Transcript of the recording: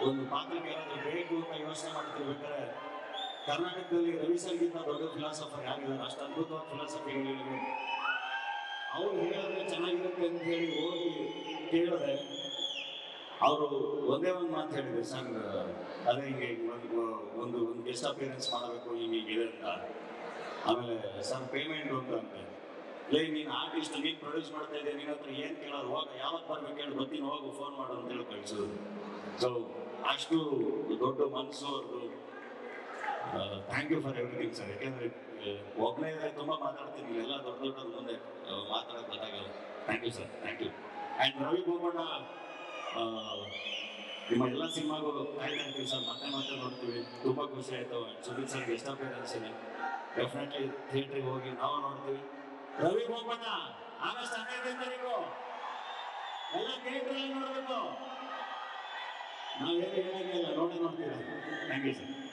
ಒಂದು ಪಾತ್ರಕ್ಕೆ ಏನಾದ್ರು ಬೇಕು ಅಂತ ಯೋಚನೆ ಮಾಡ್ತಿರ್ಬೇಕಾದ್ರೆ ಕರ್ನಾಟಕದಲ್ಲಿ ರವಿ ಸಂಗೀತ ದೊಡ್ಡ ಫಿಲಾಸಫರ್ ಯಾರಿದ್ದಾರೆ ಅಷ್ಟು ಅದ್ಭುತವಾದ ಫಿಲಾಸಫಿ ಹೇಳಿದ್ರು ಅವ್ರು ಹೇಳಿದ್ರೆ ಚೆನ್ನಾಗಿರುತ್ತೆ ಅಂತ ಹೇಳಿ ಹೋಗಿ ಕೇಳಿದ್ರೆ ಅವರು ಒಂದೇ ಒಂದು ಮಾತು ಹೇಳಿದ್ರು ಸರ್ ಅದೇ ಹಿಂಗೆ ಒಂದು ಒಂದು ಒಂದು ಗೆಸ್ಟ್ ಅಪಿಯರೆನ್ಸ್ ಮಾಡಬೇಕು ಹಿಂಗೆ ಹಿಂಗಿದೆ ಅಂತ ಆಮೇಲೆ ಸರ್ ಪೇಮೆಂಟ್ ಅಂತ ಅಂತೆ ಲೇ ನೀನು ಆರ್ಟಿಸ್ಟ್ ನೀನು ಪ್ರೊಡ್ಯೂಸ್ ಮಾಡ್ತಾ ಇದ್ದೆ ನಿನ್ನ ಹತ್ರ ಏನು ಕೇಳೋದು ಹೋಗ ಯಾವತ್ತು ಬರ್ಬೇಕು ಹೇಳಿ ಬರ್ತೀನಿ ಹೋಗು ಫೋನ್ ಮಾಡು ಅಂತ ಹೇಳಿ ಕಳಿಸೋದು ಸೊ ಅಷ್ಟು ದೊಡ್ಡ ಮನಸ್ಸು ಅವ್ರದ್ದು thank you for everything sir ಯಾಕೆಂದ್ರೆ ಒಬ್ಬನೇ ತುಂಬ ಮಾತಾಡ್ತೀನಿ ಎಲ್ಲ ದೊಡ್ಡ ದೊಡ್ಡ ಮುಂದೆ ಆ, ಮಾತಾಡೋದು ಗೊತ್ತಾಗಲ್ಲ thank you sir thank you and Ravi Gopanna ಆ, ನಿಮ್ಮ ಎಲ್ಲ ಸಿನಿಮಾಗೂ ಕಾಯ್ತಾ ಇರ್ತೀವಿ ಸರ್ ಮತ್ತೆ ಮತ್ತೆ ನೋಡ್ತೀವಿ ತುಂಬ ಖುಷಿ ಆಯಿತು ಸುದೀಪ್ ಸರ್ ಗೆಸ್ಟ್ ಅಪಿಯರೆನ್ಸ್ ಇದೆ ಡೆಫಿನೆಟ್ಲಿ ಥಿಯೇಟ್ರಿಗೆ ಹೋಗಿ ನಾವು ನೋಡ್ತೀವಿ ರವಿ ಗೋಪಣ್ಣ ಆಗಸ್ಟ್ ಹನ್ನೆರಡನೇ ತಾರೀಕು ಎಲ್ಲ ಥಿಯೇಟ್ರಲ್ಲಿ ನೋಡಬೇಕು ನಾವೇನು ಹೇಳಂಗಿಲ್ಲ ನೋಡಿ ನೋಡ್ತೀವಿ ಥ್ಯಾಂಕ್ ಯು ಸರ್